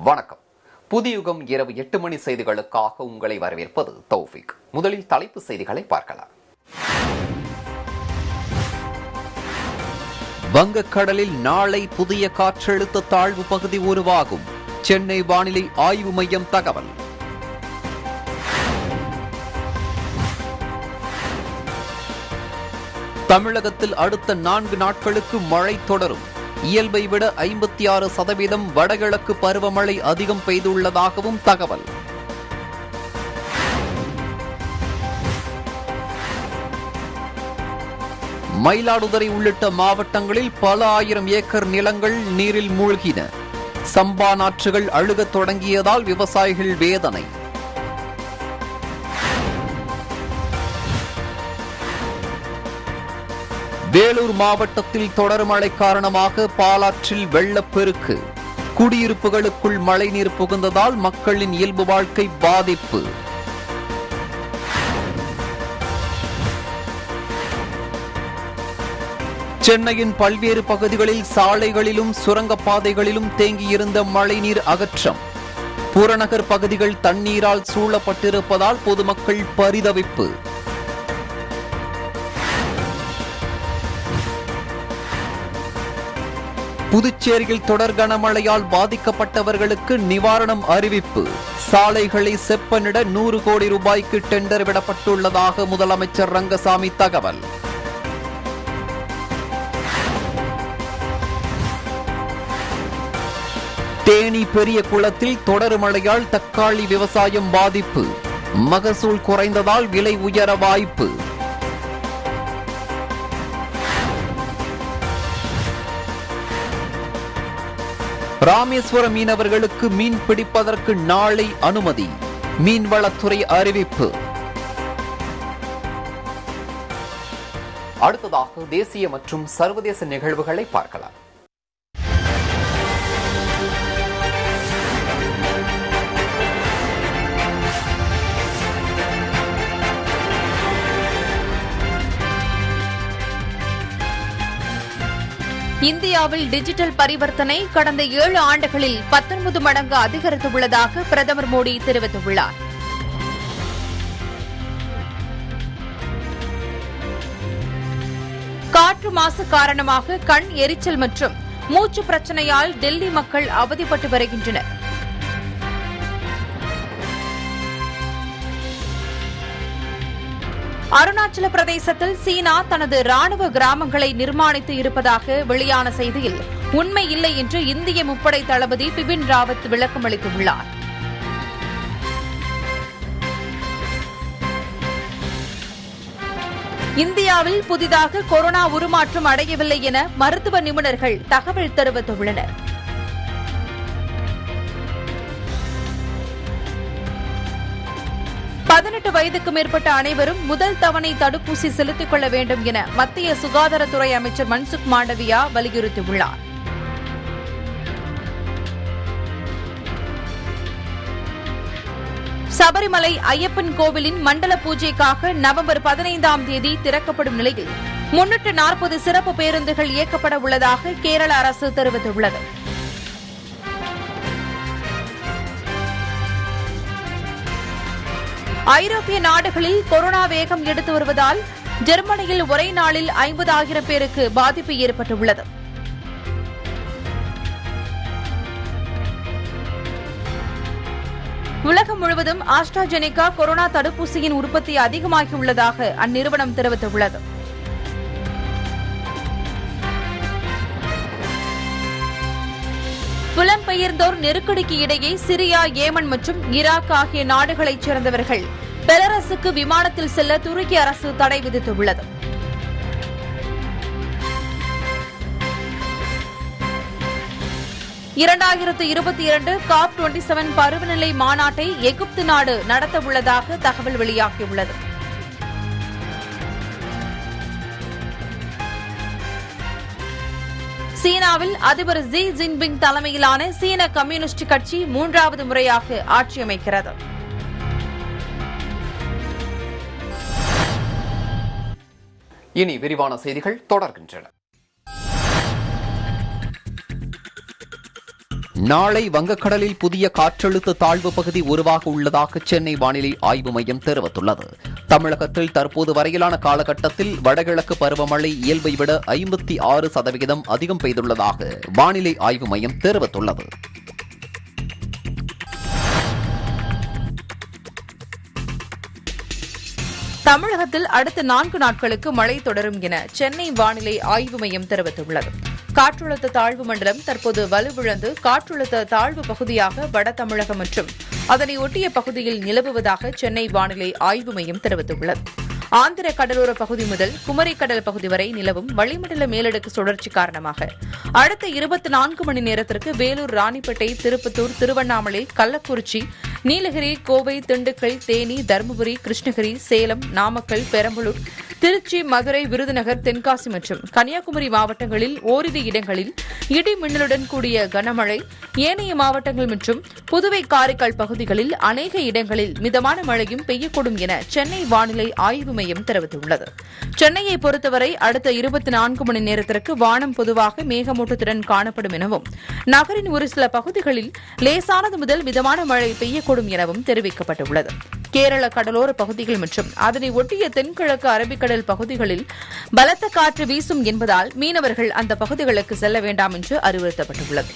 வணக்கம் புதியுகம் இரவு எட்டு மணி செய்திகளுக்காக உங்களை வரவேற்பது தௌஃபிக் முதலில் தலைப்பு செய்திகளை பார்க்கலாம் வங்கக்கடலில் நாளை புதிய காற்றழுத்த தாழ்வு பகுதி உருவாகும் சென்னை வானிலை ஆய்வு மையம் தகவல் தமிழகத்தில் அடுத்த நான்கு நாட்களுக்கு மழை தொடரும் இயல்பை விட ஐம்பத்தி ஆறு சதவீதம் வடகிழக்கு பருவமழை அதிகம் பெய்துள்ளதாகவும் தகவல் மயிலாடுதுறை உள்ளிட்ட மாவட்டங்களில் பல ஆயிரம் ஏக்கர் நிலங்கள் நீரில் மூழ்கின சம்பா நாற்றுகள் அழுகத் தொடங்கியதால் விவசாயிகள் வேதனை வேலூர் மாவட்டத்தில் தொடர் மழை காரணமாக பாலாற்றில் வெள்ளப்பெருக்கு குடியிருப்புகளுக்குள் மழைநீர் புகுந்ததால் மக்களின் இயல்பு வாழ்க்கை பாதிப்பு சென்னையின் பல்வேறு பகுதிகளில் சாலைகளிலும் சுரங்கப்பாதைகளிலும் தேங்கியிருந்த மழைநீர் அகற்றம் புறநகர் பகுதிகள் தண்ணீரால் சூழப்பட்டிருப்பதால் பொதுமக்கள் பரிதவிப்பு புதுச்சேரியில் தொடர் கனமழையால் பாதிக்கப்பட்டவர்களுக்கு நிவாரணம் அறிவிப்பு சாலைகளை செப்பனிட நூறு கோடி ரூபாய்க்கு டெண்டர் விடப்பட்டுள்ளதாக முதலமைச்சர் ரங்கசாமி தகவல் தேனி பெரிய குளத்தில் தொடர் மழையால் தக்காளி விவசாயம் பாதிப்பு மகசூல் குறைந்ததால் விலை உயர வாய்ப்பு ராமேஸ்வரம் மீனவர்களுக்கு மீன் பிடிப்பதற்கு நாளை அனுமதி மீன்வளத்துறை அறிவிப்பு அடுத்ததாக தேசிய மற்றும் சர்வதேச நிகழ்வுகளை பார்க்கலாம் இந்தியாவில் டிஜிட்டல் பரிவர்த்தனை கடந்த ஏழு ஆண்டுகளில் பத்தொன்பது மடங்கு அதிகரித்துள்ளதாக பிரதமர் மோடி தெரிவித்துள்ளார் காற்று மாசு காரணமாக கண் எரிச்சல் மற்றும் மூச்சு பிரச்சனையால் டெல்லி மக்கள் அவதிப்பட்டு வருகின்றனர் அருணாச்சல பிரதேசத்தில் சீனா தனது ராணுவ கிராமங்களை நிர்மாணித்து இருப்பதாக வெளியான செய்தியில் உண்மை இல்லை என்று இந்திய முப்படை தளபதி பிபின் ராவத் விளக்கம் அளித்துள்ளார் இந்தியாவில் புதிதாக கொரோனா உருமாற்றம் அடையவில்லை என மருத்துவ நிபுணர்கள் தகவல் தெரிவித்துள்ளனர் பதினெட்டு வயதுக்கு மேற்பட்ட அனைவரும் முதல் தவணை தடுப்பூசி செலுத்திக் கொள்ள வேண்டும் என மத்திய சுகாதாரத்துறை அமைச்சர் மன்சுக் மாண்டவியா வலியுறுத்தியுள்ளார் சபரிமலை ஐயப்பன் கோவிலின் மண்டல பூஜைக்காக நவம்பர் பதினைந்தாம் தேதி திறக்கப்படும் நிலையில் முன்னூற்று நாற்பது சிறப்பு பேருந்துகள் இயக்கப்பட உள்ளதாக கேரள அரசு தெரிவித்துள்ளது ஐரோப்பிய நாடுகளில் கொரோனா வேகம் எடுத்து வருவதால் ஜெர்மனியில் ஒரே நாளில் ஐம்பதாயிரம் பேருக்கு பாதிப்பு ஏற்பட்டுள்ளது உலகம் முழுவதும் ஆஸ்ட்ராஜெனிகா கொரோனா தடுப்பூசியின் உற்பத்தி அதிகமாகியுள்ளதாக அந்நிறுவனம் தெரிவித்துள்ளது புலம்பெயர்ந்தோர் நெருக்கடிக்கு இடையே சிரியா ஏமன் மற்றும் ஈராக் ஆகிய நாடுகளைச் சேர்ந்தவர்கள் பெலரஸுக்கு விமானத்தில் செல்ல துருக்கி அரசு தடை விதித்துள்ளது இரண்டாயிரத்து இருபத்தி இரண்டு காப் டுவெண்டி செவன் பருவநிலை மாநாட்டை எகிப்து நாடு நடத்த உள்ளதாக தகவல் வெளியாகியுள்ளது சீனாவில் அதிபர் ஜி ஜின்பிங் தலைமையிலான சீன கம்யூனிஸ்ட் கட்சி மூன்றாவது முறையாக ஆட்சி அமைக்கிறது இனி விரிவான செய்திகள் தொடர்கின்றன நாளை வங்கக்கடலில் புதிய காற்றழுத்த தாழ்வு பகுதி உருவாக உள்ளதாக சென்னை வானிலை ஆய்வு மையம் தெரிவித்துள்ளது தமிழகத்தில் தற்போது வரையிலான காலகட்டத்தில் வடகிழக்கு பருவமழை இயல்பை விட ஐம்பத்தி ஆறு சதவிகிதம் அதிகம் பெய்துள்ளதாக வானிலை ஆய்வு மையம் தெரிவித்துள்ளது தமிழகத்தில் அடுத்த நான்கு நாட்களுக்கு மழை தொடரும் என சென்னை வானிலை ஆய்வு மையம் தெரிவித்துள்ளது காற்றழுத்த தாழ்வு மண்டலம் தற்போது வலுவிழந்து காற்றழுத்த தாழ்வு பகுதியாக வட தமிழகம் மற்றும் அதனை ஒட்டிய பகுதியில் நிலவுவதாக சென்னை வானிலை ஆய்வு மையம் தெரிவித்துள்ளது ஆந்திர கடலோர பகுதி முதல் குமரி கடல் பகுதி வரை நிலவும் வளிமண்டல மேலடுக்கு சுழற்சி காரணமாக அடுத்த இருபத்தி நான்கு மணி நேரத்திற்கு வேலூர் ராணிப்பேட்டை திருப்பத்தூர் திருவண்ணாமலை கள்ளக்குறிச்சி நீலகிரி கோவை திண்டுக்கல் தேனி தருமபுரி கிருஷ்ணகிரி சேலம் நாமக்கல் பெரம்பலூர் திருச்சி மதுரை விருதுநகர் தென்காசி மற்றும் கன்னியாகுமரி மாவட்டங்களில் ஓரிரு இடங்களில் இடி மின்னலுடன் கூடிய கனமழை ஏனைய மாவட்டங்கள் மற்றும் புதுவை காரைக்கால் பகுதிகளில் அநேக இடங்களில் மிதமான மழையும் பெய்யக்கூடும் என சென்னை வானிலை ஆய்வு மையம் தெரிவித்துள்ளது சென்னையை பொறுத்தவரை அடுத்த இருபத்தி நான்கு மணி நேரத்திற்கு வானம் பொதுவாக மேகமூட்டத்துடன் காணப்படும் எனவும் நகரின் ஒரு சில பகுதிகளில் லேசானது முதல் மிதமான மழை பெய்யக்கூடும் எனவும் தெரிவிக்கப்பட்டுள்ளது கேரள கடலோர பகுதிகள் மற்றும் அதனை ஒட்டிய தென்கிழக்கு அரபிக்கடல் பகுதிகளில் பலத்த காற்று வீசும் என்பதால் மீனவர்கள் அந்த பகுதிகளுக்கு செல்ல வேண்டாம் என்று அறிவுறுத்தப்பட்டுள்ளது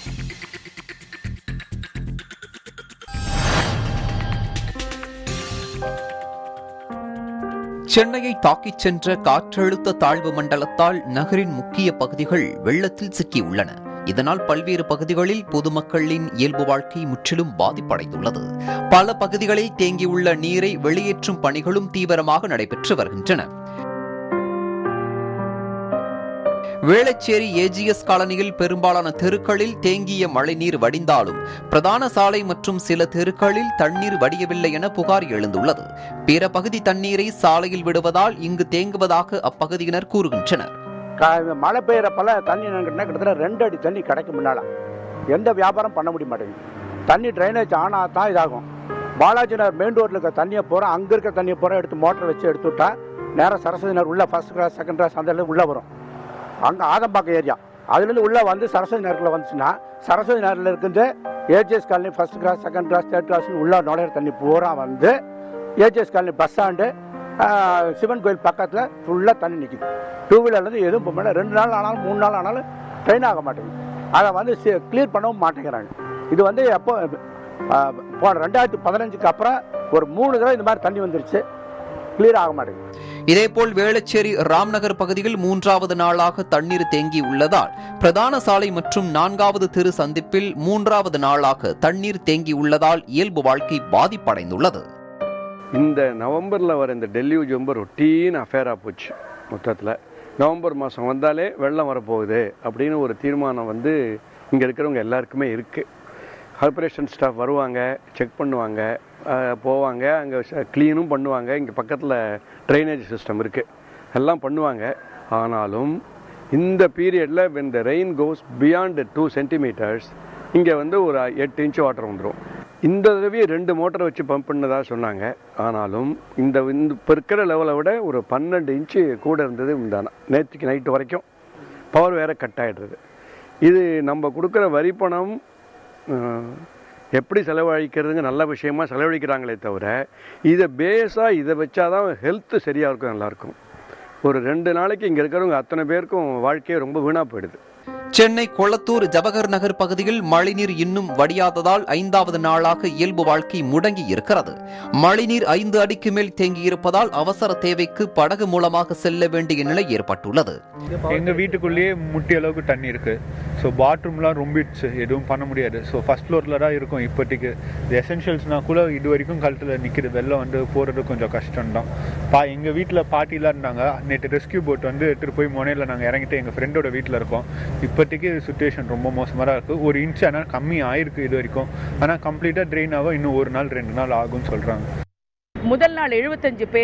சென்னையை தாக்கிச் சென்ற காற்றழுத்த தாழ்வு மண்டலத்தால் நகரின் முக்கிய பகுதிகள் வெள்ளத்தில் சிக்கியுள்ளன இதனால் பல்வேறு பகுதிகளில் பொதுமக்களின் இயல்பு வாழ்க்கை முற்றிலும் பாதிப்படைந்துள்ளது பல பகுதிகளில் தேங்கியுள்ள நீரை வெளியேற்றும் பணிகளும் தீவிரமாக நடைபெற்று வருகின்றன வேளச்சேரி ஏஜிஎஸ் காலனியில் பெரும்பாலான தெருக்களில் தேங்கிய மழைநீர் வடிந்தாலும் பிரதான சாலை மற்றும் சில தெருக்களில் தண்ணீர் வடியவில்லை என புகார் எழுந்துள்ளது பிற பகுதி தண்ணீரை சாலையில் விடுவதால் இங்கு தேங்குவதாக அப்பகுதியினர் கூறுகின்றனர் கா- மழை பெய்யறப்பெல்லாம் தண்ணி என்னன்னா கிட்டத்தட்ட ரெண்டு அடி தண்ணி கிடைக்கும் முன்னால எந்த வியாபாரம் பண்ண முடிய மாட்டேங்குது தண்ணி ட்ரைனேஜ் ஆனால் தான் இதாகும் பாலாஜி நகர் மெயின் ரோட்டில் இருக்க தண்ணியை போகிறோம் அங்கே இருக்க தண்ணியை போகிறோம் எடுத்து மோட்டர் வச்சு எடுத்து விட்டா நேராக சரஸ்வதி நகர் உள்ள ஃபர்ஸ்ட் கிளாஸ் செகண்ட் கிளாஸ் அந்த இடத்துல உள்ளே வரும் அங்கே ஆதம்பாக்கம் ஏரியா அதுலேருந்து உள்ளே வந்து சரஸ்வதி நகரில் வந்துச்சுன்னா சரஸ்வதி நகரில் இருக்குது AGS colony first class second class third class உள்ள நுழையிற தண்ணி பூரா வந்து ஏஜிஎஸ் காலனி பஸ் ஸ்டாண்டு ஆஹ், சிவன் கோயில் பக்கத்தில் ஃபுல்லாக தண்ணி நிற்கிது டூ வீலர்லேருந்து எதுவும் போக மாட்டேன் ரெண்டு நாள் ஆனாலும் மூணு நாள் ஆனாலும் ட்ரெயின் ஆக மாட்டேங்குது அதை வந்து கிளியர் பண்ணவும் மாட்டேங்கிறாங்க இது வந்து எப்போ ஆஹ், போன ரெண்டாயிரத்தி பதினஞ்சுக்கு அப்புறம் ஒரு மூணு தடவை இந்த மாதிரி தண்ணி வந்துருச்சு கிளியர் ஆக மாட்டேங்குது இதேபோல் வேளச்சேரி ராம்நகர் பகுதியில் மூன்றாவது நாளாக தண்ணீர் தேங்கி உள்ளதால் பிரதான சாலை மற்றும் நான்காவது தெரு சந்திப்பில் மூன்றாவது நாளாக தண்ணீர் தேங்கி உள்ளதால் இயல்பு வாழ்க்கை பாதிப்படைந்துள்ளது இந்த நவம்பரில் வர இந்த டெல்யூஜ் ரொம்ப ரொட்டீன் அஃபேராக போச்சு மொத்தத்தில் நவம்பர் மாதம் வந்தாலே வெள்ளம் வரப்போகுது அப்படின்னு ஒரு தீர்மானம் வந்து இங்கே இருக்கிறவங்க எல்லாருக்குமே இருக்குது கார்பரேஷன் ஸ்டாஃப் வருவாங்க செக் பண்ணுவாங்க அஹ், போவாங்க அங்கே க்ளீனும் பண்ணுவாங்க இங்கே பக்கத்தில் ட்ரைனேஜ் சிஸ்டம் இருக்குது எல்லாம் பண்ணுவாங்க ஆனாலும் இந்த பீரியடில் when the rain goes beyond two centimetres இங்கே வந்து ஒரு எட்டு இன்ச் வாட்டர் வந்துடும் இந்த தடவையே ரெண்டு மோட்டரை வச்சு பம்ப் பண்ணதா சொன்னாங்க ஆனாலும் இந்த இந்த இப்போ இருக்கிற லெவலை விட ஒரு பன்னெண்டு இன்ச்சு கூட இருந்தது இந்த நேற்றுக்கு நைட்டு வரைக்கும் பவர் வேற கட் ஆகிடுறது இது நம்ம கொடுக்குற வரி பணம் அஹ், எப்படி செலவழிக்கிறதுங்க நல்ல விஷயமா செலவழிக்கிறாங்களே தவிர இதை பேஸாக இதை வச்சாதான் ஹெல்த் சரியாக இருக்கும் எல்லாருக்கும் ஒரு ரெண்டு நாளைக்கு இங்கே இருக்கிறவங்க அத்தனை பேருக்கும் வாழ்க்கையே ரொம்ப வீணாக போயிடுது சென்னை கொளத்தூர் ஜவஹர் நகர் பகுதியில் மழைநீர் இன்னும் வடியாததால் ஐந்தாவது நாளாக இயல்பு வாழ்க்கை முடங்கி இருக்கிறது மழைநீர் ஐந்து அடிக்கு மேல் தேங்கியிருப்பதால் அவசர தேவைக்கு படகு மூலமாக செல்ல வேண்டிய நிலை ஏற்பட்டுள்ளது எங்கள் வீட்டுக்குள்ளேயே முட்டி அளவுக்கு தண்ணி இருக்கு ஸோ பாத்ரூம்லாம் ரொம்பிடுச்சு எதுவும் பண்ண முடியாது ஸோ ஃபர்ஸ்ட் ஃப்ளோரில் தான் இருக்கும் இப்போதைக்கு இது எசென்ஷியல்ஸ்னா கூட இது வரைக்கும் கழுத்தில் நிற்கிது வெள்ளம் வந்து போகிறது கொஞ்சம் கஷ்டம்தான் பா எங்கள் வீட்டில் பாட்டிலாம் இருந்தாங்க நேற்று ரெஸ்கியூ போட் வந்து எடுத்துகிட்டு போய் முனையில் நாங்கள் இறங்கிட்டு எங்கள் ஃப்ரெண்டோட வீட்டில் இருக்கோம் இப்போதைக்கு சுச்சுவேஷன் ரொம்ப மோசமாக தான் இருக்குது ஒரு இன்ச் ஆனால் கம்மி ஆயிருக்கு இது வரைக்கும் ஆனால் கம்ப்ளீட்டாக ட்ரெயின் ஆக இன்னும் ஒரு நாள் ரெண்டு நாள் ஆகும்னு சொல்கிறாங்க முதல் நாள் எழுபத்தஞ்சு பேர்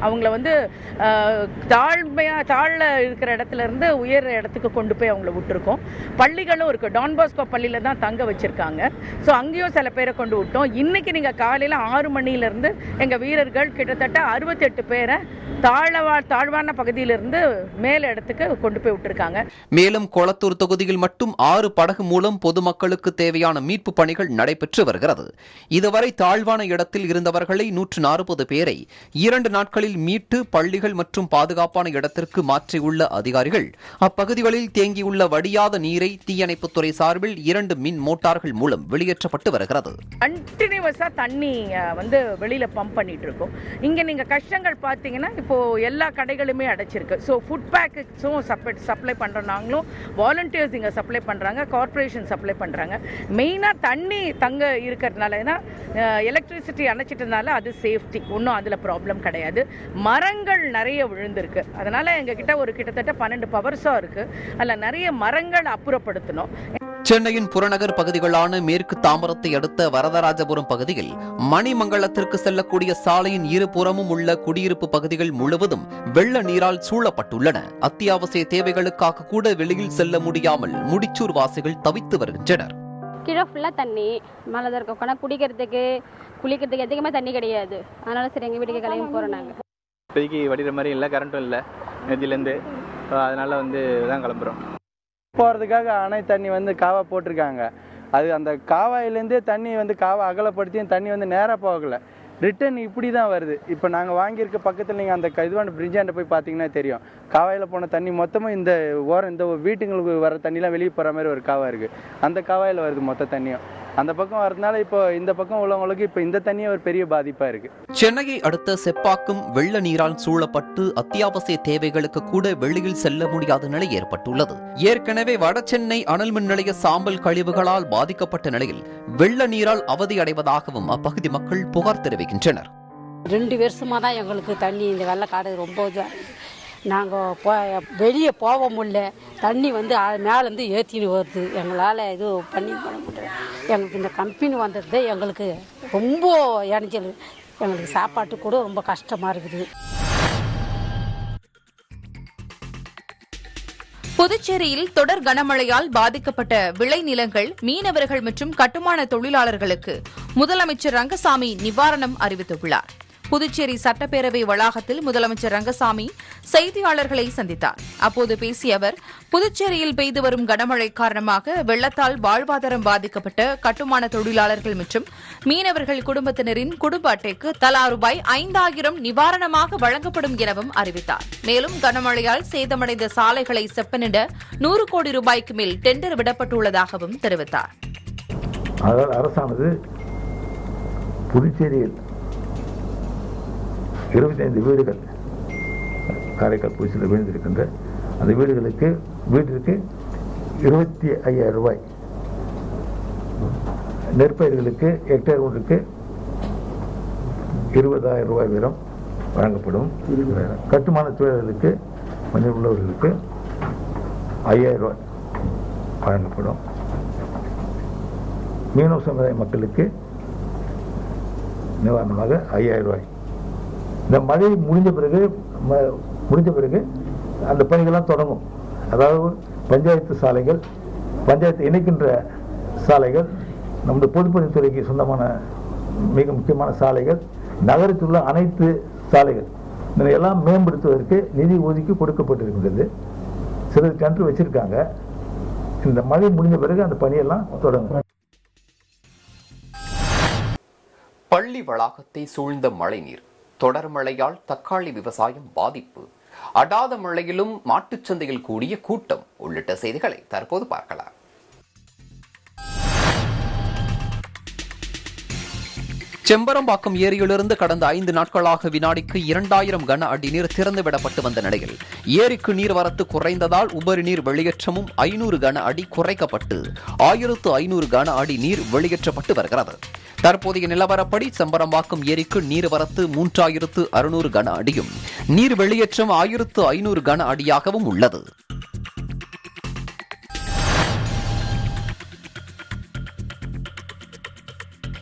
அவங்கள வந்து ஆஹ், தாழ்மையா தாழ இருக்கிற இடத்துல இருந்து உயர் இடத்துக்கு கொண்டு போய் அவங்கள விட்டுருக்கோம் பள்ளிகளும் இருக்கு டான் பாஸ்கோ பள்ளியில தான் தங்க வச்சிருக்காங்க ஸோ அங்கேயும் சில பேரை கொண்டு விட்டோம் இன்னைக்கு நீங்க காலையில ஆறு மணில இருந்து எங்க வீரர்கள் கிட்டத்தட்ட அறுபத்தெட்டு பேரை தாழ்வா தாழ்வான பகுதியிலிருந்து மேல் இடத்துக்கு கொண்டு போய் விட்டுருக்காங்க மேலும் கொளத்தூர் தொகுதியில் மட்டும் ஆறு படகு மூலம் பொதுமக்களுக்கு தேவையான மீட்பு பணிகள் நடைபெற்று வருகிறது இதுவரை தாழ்வான இடத்தில் இருந்தவர்களை நூற்று நாற்பது பேரை இரண்டு நாட்களில் மீட்டு பள்ளிகள் மற்றும் பாதுகாப்பான இடத்திற்கு மாற்றியுள்ள அதிகாரிகள் அப்பகுதிகளில் தேங்கியுள்ள வடியாத நீரை தீயணைப்புத்துறை சார்பில் இரண்டு மின் மோட்டார்கள் மூலம் வெளியேற்றப்பட்டு வருகிறது கண்டினியூவஸாக தண்ணி அஹ், வந்து வெளியில் பம்ப் பண்ணிட்டு இருக்கோம் இங்கே நீங்கள் கஷ்டங்கள் பார்த்தீங்கன்னா இப்போ எல்லா கடைகளுமே அடைச்சிருக்கு ஸோ ஃபுட் பேக்கெட்ஸும் சப்ளை சப்ளை பண்ணுறோம் நாங்களும் வாலண்டியர்ஸ் இங்கே சப்ளை பண்ணுறாங்க கார்ப்பரேஷன் சப்ளை பண்ணுறாங்க மெயினாக தண்ணி தங்க இருக்கிறதுனால ஏன்னா எலக்ட்ரிசிட்டி அணைச்சிட்டதுனால அது சேஃப்டி ஒன்றும் அதில் ப்ராப்ளம் கிடையாது மரங்கள் நிறைய விழுந்திருக்கு அதனால் எங்ககிட்ட ஒரு கிட்டத்தட்ட பன்னெண்டு பவர்ஸாக இருக்குது அதில் நிறைய மரங்கள் அப்புறப்படுத்தணும் சென்னையின் புறநகர் பகுதிகளான மேற்கு தாம்பரத்தை அடுத்த வரதராஜபுரம் பகுதியில் மணிமங்கலத்திற்கு செல்லக்கூடிய சாலையின் இருபுறமும் உள்ள குடியிருப்பு பகுதிகள் முழுவதும் வெள்ள நீரால் சூழப்பட்டுள்ளன அத்தியாவசிய தேவைகளுக்காக கூட வெளியில் செல்ல முடியாமல் முடிச்சூர் வாசிகள் தவித்து வருகின்றனர் கீழே ஃபுல்லாக தண்ணி மழை தான் இருக்கும் ஆனால் குடிக்கிறதுக்கு குளிக்கிறதுக்கு எதுக்குமே தண்ணி கிடையாது அதனால சரி எங்கள் வீட்டுக்கு கிளம்பி போகிறோம் நாங்கள் இப்போதைக்கு வடிகிற மாதிரி இல்லை கரண்ட்டும் இல்லை நேத்திலேருந்து அதனால் வந்து தான் கிளம்புறோம் போகிறதுக்காக அணை தண்ணி வந்து காவா போட்டிருக்காங்க அது அந்த காவாயிலேருந்தே தண்ணி வந்து காவா அகலப்படுத்தியும் தண்ணி வந்து நேராக போகலை ரிட்டர்ன் இப்படி தான் வருது இப்போ நாங்கள் வாங்கியிருக்க பக்கத்தில் நீங்கள் அந்த க- இதுவான பிரிட்ஜாண்ட போய் பார்த்தீங்கன்னா தெரியும் காவாயில் போன தண்ணி மொத்தமும் இந்த ஓரம் இந்த வீட்டுங்களுக்கு வர தண்ணிலாம் வெளியே போகிற மாதிரி ஒரு காவா இருக்குது அந்த காவாயில் வருது மொத்த தண்ணியும் அந்த பக்கம் வரதுனால இப்போ இந்த பக்கம் உள்ளவங்களுக்கு இப்போ இந்த தண்ணியே ஒரு பெரிய பாதிப்பாக இருக்குது சென்னையை அடுத்த செப்பாக்கும் வெள்ள நீரால் சூழப்பட்டு அத்தியாவசிய தேவைகளுக்கு கூட வெளியில் செல்ல முடியாத நிலை ஏற்பட்டுள்ளது ஏற்கனவே வடசென்னை அனல் மின் நிலைய சாம்பல் கழிவுகளால் பாதிக்கப்பட்ட நிலையில் வெள்ள நீரால் அவதி அடைவதாகவும் அப்பகுதி மக்கள் புகார் தெரிவிக்கின்றனர் ரெண்டு வருஷமாக தான் எங்களுக்கு தண்ணி இந்த வெள்ளக்காடு ரொம்ப இதாக நாங்கள் போ வெளியே போக முடியல தண்ணி வந்து ஆ- மேலேருந்து ஏற்றின்னு வருது எங்களால் இது பண்ணி பண்ண முடியல எங்களுக்கு இந்த கம்பெனி வந்தது எங்களுக்கு ரொம்ப இணைச்சல் எங்களுக்கு சாப்பாட்டு கூட ரொம்ப கஷ்டமாக இருக்குது புதுச்சேரியில் தொடர் கனமழையால் பாதிக்கப்பட்ட விளைநிலங்கள் மீனவர்கள் மற்றும் கட்டுமான தொழிலாளர்களுக்கு முதலமைச்சர் ரங்கசாமி நிவாரணம் அறிவித்துள்ளார் புதுச்சேரி சட்டப்பேரவை வளாகத்தில் முதலமைச்சர் ரங்கசாமி செய்தியாளர்களை சந்தித்தார் அப்போது பேசிய அவர் புதுச்சேரியில் பெய்து வரும் கனமழை காரணமாக வெள்ளத்தால் வாழ்வாதாரம் பாதிக்கப்பட்ட கட்டுமான தொழிலாளர்கள் மற்றும் மீனவர்கள் குடும்பத்தினரின் குடும்ப அட்டைக்கு தலா ரூபாய் ஐந்தாயிரம் நிவாரணமாக வழங்கப்படும் எனவும் அறிவித்தார் மேலும் கனமழையால் சேதமடைந்த சாலைகளை செப்பனிட நூறு கோடி ரூபாய்க்கு மேல் டெண்டர் விடப்பட்டுள்ளதாகவும் தெரிவித்தார் அதனால் அரசானது புதுச்சேரியில் இருபத்தைந்து வீடுகள் காரைக்கால் புதுச்சேரியில் விழுந்திருக்கின்ற அந்த வீடுகளுக்கு வீட்டிற்கு இருபத்தி ஐயாயிரம் ரூபாய் நெற்பயிர்களுக்கு ஹெக்டேர் ஒன்றுக்கு இருபதாயிரம் ரூபாய் வீதம் வழங்கப்படும் கட்டுமான தொழிலாளர்களுக்கு மனித உள்ளவர்களுக்கு ஐயாயிரம் ரூபாய் வழங்கப்படும் மீனவ சமுதாய மக்களுக்கு நிவாரணமாக ஐயாயிரம் ரூபாய் இந்த மழை முடிஞ்ச பிறகு ம- முடிஞ்ச பிறகு அந்த பணிகள்லாம் தொடங்கும் அதாவது பஞ்சாயத்து சாலைகள் பஞ்சாயத்து இணைக்கின்ற சாலைகள் நமது பொதுப்பணித்துறைக்கு சொந்தமான மிக முக்கியமான சாலைகள் நகரத்தில் உள்ள அனைத்து சாலைகள் இதனை எல்லாம் மேம்படுத்துவதற்கு நிதி ஒதுக்கி கொடுக்கப்பட்டிருக்கின்றது சிலர் டெண்டர் வச்சிருக்காங்க இந்த மழை முடிஞ்ச பிறகு அந்த பணியெல்லாம் தொடங்கும் பள்ளி வளாகத்தை சூழ்ந்த மழைநீர் தொடர் மழையால் தக்காளி விவசாயம் பாதிப்பு அடாத மழையிலும் மாட்டுச் சந்தையில் கூடிய கூட்டம் உள்ளிட்ட செய்திகளை தற்போது பார்க்கலாம் செம்பரம்பாக்கம் ஏரியிலிருந்து கடந்த ஐந்து நாட்களாக வினாடிக்கு இரண்டாயிரம் கன அடி நீர் திறந்துவிடப்பட்டு வந்த நிலையில் ஏரிக்கு நீர்வரத்து குறைந்ததால் உபரி நீர் வெளியேற்றமும் ஐநூறு கன அடி குறைக்கப்பட்டு ஆயிரத்து ஐநூறு கன அடி நீர் வெளியேற்றப்பட்டு வருகிறது தற்போதைய நிலவரப்படி செம்பரம்பாக்கம் ஏரிக்கு நீர்வரத்து மூன்றாயிரத்து அறுநூறு கன அடியும் நீர் வெளியேற்றம் ஆயிரத்து ஐநூறு கன அடியாகவும் உள்ளது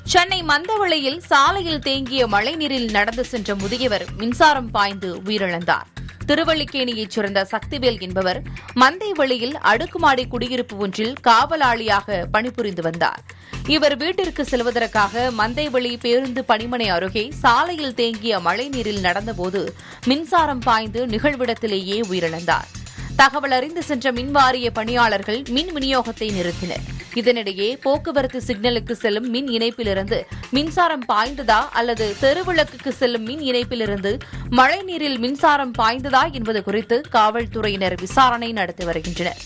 சென்னை மந்தவளையில் சாலையில் தேங்கிய மழைநீரில் நடந்து சென்ற முதியவர் மின்சாரம் பாய்ந்து உயிரிழந்தார் திருவல்லிக்கேணியைச் சேர்ந்த சக்திவேல் என்பவர் மந்தைவெளியில் அடுக்குமாடி குடியிருப்பு ஒன்றில் காவலாளியாக பணிபுரிந்து வந்தார் இவர் வீட்டிற்கு செல்வதற்காக மந்தைவெளி பேருந்து பணிமனை அருகே சாலையில் தேங்கிய மழைநீரில் நடந்தபோது மின்சாரம் பாய்ந்து நிகழ்விடத்திலேயே உயிரிழந்தார் தகவல் அறிந்து சென்ற மின்வாரிய பணியாளர்கள் மின் விநியோகத்தை நிறுத்தினர் இதனிடையே போக்குவரத்து சிக்னலுக்கு செல்லும் மின் இணைப்பிலிருந்து மின்சாரம் பாய்ந்ததா அல்லது தெருவிளக்குக்கு செல்லும் மின் இணைப்பிலிருந்து மழைநீரில் மின்சாரம் பாய்ந்ததா என்பது குறித்து காவல்துறையினர் விசாரணை நடத்தி வருகின்றனர்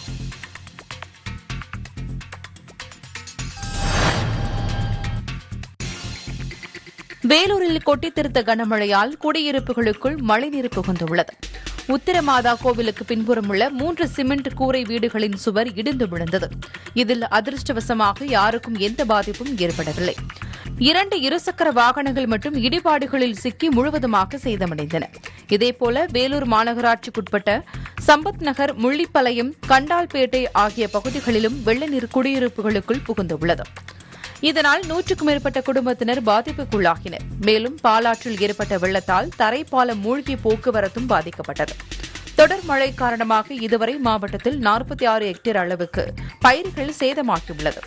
வேலூரில் கொட்டித்திருத்த கனமழையால் குடியிருப்புகளுக்குள் மழைநீர் புகுந்துள்ளது உத்திரமாதா கோவிலுக்கு பின்புறம் உள்ள மூன்று சிமெண்ட் கூரை வீடுகளின் சுவர் இடிந்து விழுந்தது இதில் அதிர்ஷ்டவசமாக யாருக்கும் எந்த பாதிப்பும் ஏற்படவில்லை இரண்டு இருசக்கர வாகனங்கள் மற்றும் இடிபாடுகளில் சிக்கி முழுவதுமாக சேதமடைந்தன இதேபோல வேலூர் மாநகராட்சிக்குட்பட்ட சம்பத் நகர் முள்ளிப்பாளையம் கண்டால்பேட்டை ஆகிய பகுதிகளிலும் வெள்ள நீர் குடியிருப்புகளுக்குள் புகுந்துள்ளது இதனால் நூற்றுக்கும் மேற்பட்ட குடும்பத்தினர் பாதிப்புக்குள்ளாகினர் மேலும் பாலாற்றில் ஏற்பட்ட வெள்ளத்தால் தரைப்பாலம் மூழ்கி போக்குவரத்தும் பாதிக்கப்பட்டது தொடர் மழை காரணமாக இதுவரை மாவட்டத்தில் நாற்பத்தி ஆறு ஹெக்டேர் அளவுக்கு பயிர்கள் சேதமாகியுள்ளது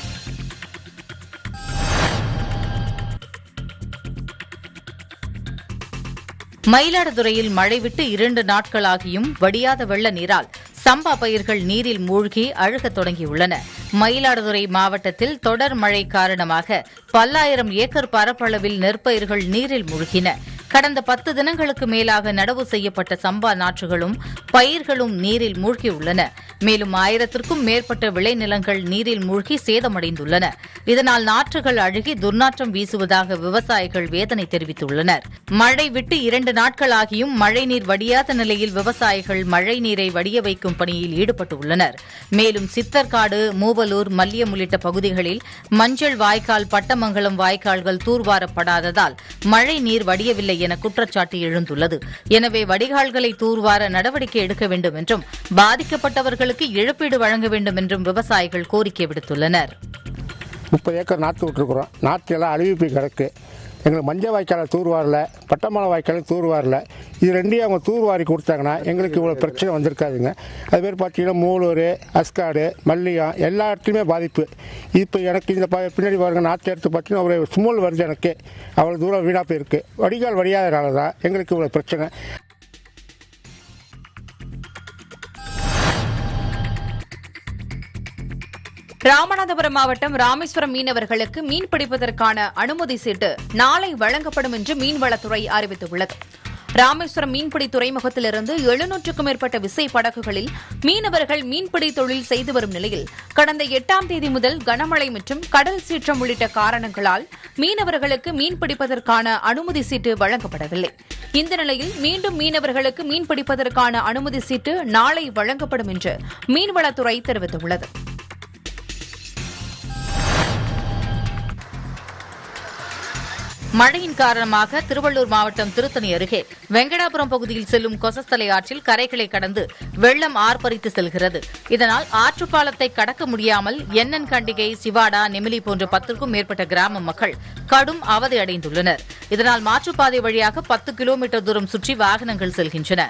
மயிலாடுதுறையில் மழை விட்டு இரண்டு நாட்களாகியும் வடியாத வெள்ள நீரால் சம்பா பயிர்கள் நீரில் மூழ்கி அழுகத் தொடங்கியுள்ளன மயிலாடுதுறை மாவட்டத்தில் தொடர் மழை காரணமாக பல்லாயிரம் ஏக்கர் பரப்பளவில் நெற்பயிர்கள் நீரில் மூழ்கின கடந்த பத்து தினங்களுக்கு மேலாக நடவு செய்யப்பட்ட சம்பா நாற்றுகளும் பயிர்களும் நீரில் மூழ்கியுள்ளன மேலும் ஆயிரத்திற்கும் மேற்பட்ட விளைநிலங்கள் நீரில் மூழ்கி சேதமடைந்துள்ளன இதனால் நாற்றுகள் அழுகி துர்நாற்றம் வீசுவதாக விவசாயிகள் வேதனை தெரிவித்துள்ளனர் மழை விட்டு இரண்டு நாட்களாகியும் மழைநீர் வடியாத நிலையில் விவசாயிகள் மழை நீரை வடிய வைக்கும் பணியில் ஈடுபட்டுள்ளனர் மேலும் சித்தர்காடு மூவலூர் மல்லியம் உள்ளிட்ட பகுதிகளில் மஞ்சள் வாய்க்கால் பட்டமங்கலம் வாய்க்கால்கள் தூர்வாரப்படாததால் மழை நீர் வடியவில்லை என குற்றச்சாட்டு எழுந்துள்ளது எனவே வடிகால்களை தூர்வார நடவடிக்கை எடுக்க வேண்டும் என்றும் பாதிக்கப்பட்டவர்களுக்கு இழப்பீடு வழங்க வேண்டும் என்றும் விவசாயிகள் கோரிக்கை விடுத்துள்ளனர் முப்பது ஏக்கர் நாற்று விட்டுருக்குறோம் நாற்று எல்லாம் அழுகி போய் கிடக்கு எங்களுக்கு மஞ்சள் வாய்க்காலை தூர்வாரல பட்டமலை வாய்க்காலை தூர்வாரல இது ரெண்டையும் அவங்க தூர்வாரி கொடுத்தாங்கன்னா எங்களுக்கு இவ்வளோ பிரச்சனை வந்திருக்காதுங்க அதுமாரி பார்த்தீங்கன்னா மூலூர் அஸ்காடு மல்லியம் எல்லா இடத்துலையுமே பாதிப்பு இப்போ எனக்கு இந்த ப- பின்னாடி பாருங்க நாற்று எடுத்து பார்த்தீங்கன்னா ஒரு சுமல் வருது எனக்கு அவ்வளோ தூரம் வீணாக போயிருக்கு வடிகால் வடியாதனால தான் எங்களுக்கு இவ்வளோ பிரச்சனை ராமநாதபுரம் மாவட்டம் ராமேஸ்வரம் மீனவர்களுக்கு மீன் பிடிப்பதற்கான அனுமதி சீட்டு நாளை வழங்கப்படும் என்று மீன்வளத்துறை அறிவித்துள்ளது ராமேஸ்வரம் மீன்பிடி துறைமுகத்திலிருந்து எழுநூற்றுக்கும் மேற்பட்ட விசை படகுகளில் மீனவர்கள் மீன்பிடி தொழில் செய்து வரும் நிலையில் கடந்த எட்டாம் தேதி முதல் கனமழை மற்றும் கடல் சீற்றம் உள்ளிட்ட காரணங்களால் மீனவர்களுக்கு மீன் பிடிப்பதற்கான அனுமதி சீட்டு வழங்கப்படவில்லை இந்த நிலையில் மீண்டும் மீனவர்களுக்கு மீன் பிடிப்பதற்கான அனுமதி சீட்டு நாளை வழங்கப்படும் என்று மீன்வளத்துறை தெரிவித்துள்ளது மழையின் காரணமாக திருவள்ளூர் மாவட்டம் திருத்தணி அருகே வெங்கடாபுரம் பகுதியில் செல்லும் கொசஸ்தலை ஆற்றில் கரைகளை கடந்து வெள்ளம் ஆர்ப்பரித்து செல்கிறது இதனால் ஆற்றுப்பாலத்தை கடக்க முடியாமல் எண்ணன் கண்டிகை சிவாடா நெமிலி போன்ற பத்திற்கும் மேற்பட்ட கிராம மக்கள் கடும் அவதி அடைந்துள்ளனர் இதனால் மாற்றுப்பாதை வழியாக பத்து கிலோமீட்டர் தூரம் சுற்றி வாகனங்கள் செல்கின்றன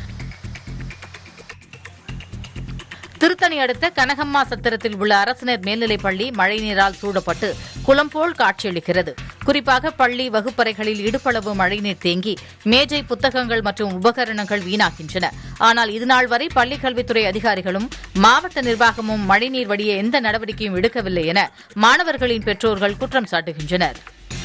திருத்தணி அடுத்த கனகம்மா சத்திரத்தில் உள்ள அரசினர் மேல்நிலைப் பள்ளி மழைநீரால் சூழப்பட்டு குளம் போல் காட்சியளிக்கிறது குறிப்பாக பள்ளி வகுப்பறைகளில் இடுப்பளவு மழைநீர் தேங்கி மேஜை புத்தகங்கள் மற்றும் உபகரணங்கள் வீணாகின்றன ஆனால் இதுநாள் வரை பள்ளிக் கல்வித்துறை அதிகாரிகளும் மாவட்ட நிர்வாகமும் மழைநீர் வடிய எந்த நடவடிக்கையும் எடுக்கவில்லை என மாணவர்களின் பெற்றோர்கள் குற்றம் சாட்டுகின்றனர்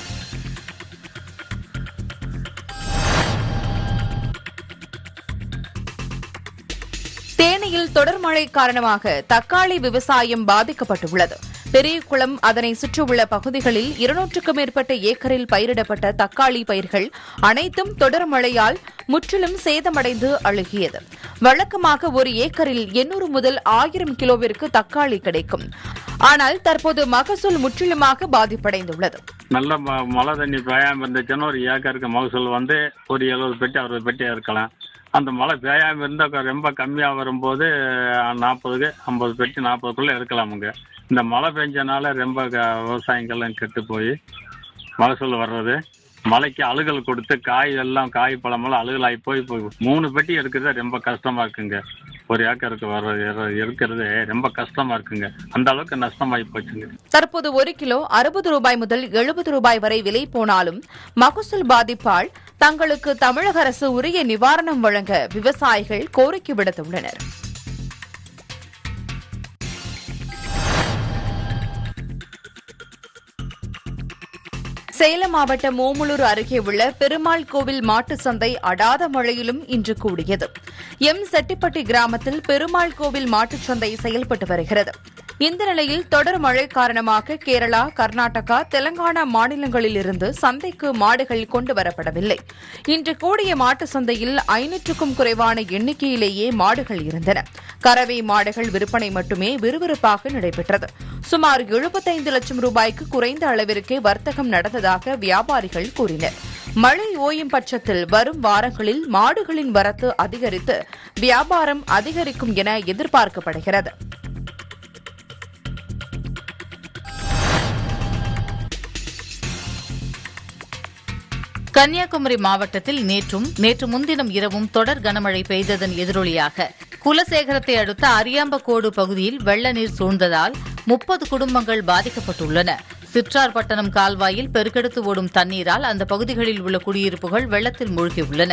தேனியில் தொடர் மழை காரணமாக தக்காளி விவசாயம் பாதிக்கப்பட்டுள்ளது பெரியகுளம் அதனை சுற்றியுள்ள பகுதிகளில் இருநூற்றுக்கும் மேற்பட்ட ஏக்கரில் பயிரிடப்பட்ட தக்காளி பயிர்கள் அனைத்தும் தொடர் மழையால் முற்றிலும் சேதமடைந்து அழுகியது வழக்கமாக ஒரு ஏக்கரில் எண்ணூறு முதல் ஆயிரம் கிலோவிற்கு தக்காளி கிடைக்கும் ஆனால் தற்போது மகசூல் முற்றிலுமாக பாதிப்படைந்துள்ளது நல்ல ம- மழை தண்ணி பெய்யாமல் இருந்துச்சுன்னா ஒரு ஏக்கருக்கு மகசூல் வந்து ஒரு எழுபது பெட்டி அறுபது பெட்டி இருக்கலாம் அந்த மழை பெய்யாமல் இருந்தால் ரொம்ப கம்மியாக வரும்போது நாற்பதுக்கு ஐம்பது பெட்டி நாற்பதுக்குள்ளே இருக்கலாமுங்க இந்த மழை பெஞ்சனால ரொம்ப க- விவசாயங்கள்லாம் கெட்டு போய் மகசூல் வர்றது மழைக்கு அழுகல் கொடுத்து காய் எல்லாம் காய் பழமெல்லாம் அழுகலாகி போய் இப்போ மூணு பெட்டி எடுக்கிறது ரொம்ப கஷ்டமா இருக்குங்க ஒரு ஏக்கருக்கு வர இருக்கிறது ரொம்ப கஷ்டமா இருக்குங்க அந்த அளவுக்கு நஷ்டமாகி போச்சுங்க தற்போது ஒரு கிலோ அறுபது ரூபாய் முதல் எழுபது ரூபாய் வரை விலை போனாலும் மகசூல் பாதிப்பால் தங்களுக்கு தமிழக அரசு உரிய நிவாரணம் வழங்க விவசாயிகள் கோரிக்கை விடுத்துள்ளனர் சேலம் மாவட்டம் ஓமலூர் அருகே உள்ள பெருமாள் கோவில் மாட்டு சந்தை அடாத மழையிலும் இன்று கூடியது எம் செட்டிப்பட்டி கிராமத்தில் பெருமாள் கோவில் மாட்டுச் சந்தை செயல்பட்டு வருகிறது இந்த நிலையில் தொடர் மழை காரணமாக கேரளா கர்நாடகா தெலங்கானா மாநிலங்களில் இருந்து சந்தைக்கு மாடுகள் கொண்டு வரப்படவில்லை இன்று கூடிய மாட்டு சந்தையில் ஐநூற்றுக்கும் குறைவான எண்ணிக்கையிலேயே மாடுகள் இருந்தன கறவை மாடுகள் விற்பனை மட்டுமே விறுவிறுப்பாக நடைபெற்றது சுமார் 75 லட்சம் ரூபாய்க்கு குறைந்த அளவிற்கே வர்த்தகம் நடந்ததாக வியாபாரிகள் கூறினர் மழை ஓயும் பட்சத்தில் வரும் வாரங்களில் மாடுகளின் வரத்து அதிகரித்து வியாபாரம் அதிகரிக்கும் என எதிர்பார்க்கப்படுகிறது கன்னியாகுமரி மாவட்டத்தில் நேற்றும் நேற்று முன்தினம் இரவும் தொடர் கனமழை பெய்ததன் எதிரொலியாக குலசேகரத்தை அடுத்த அரியாம்பக்கோடு பகுதியில் வெள்ள நீர் சூழ்ந்ததால் முப்பது குடும்பங்கள் பாதிக்கப்பட்டுள்ளன சிற்றார்பட்டணம் கால்வாயில் பெருக்கெடுத்து ஓடும் தண்ணீரால் அந்த பகுதிகளில் உள்ள குடியிருப்புகள் வெள்ளத்தில் மூழ்கியுள்ளன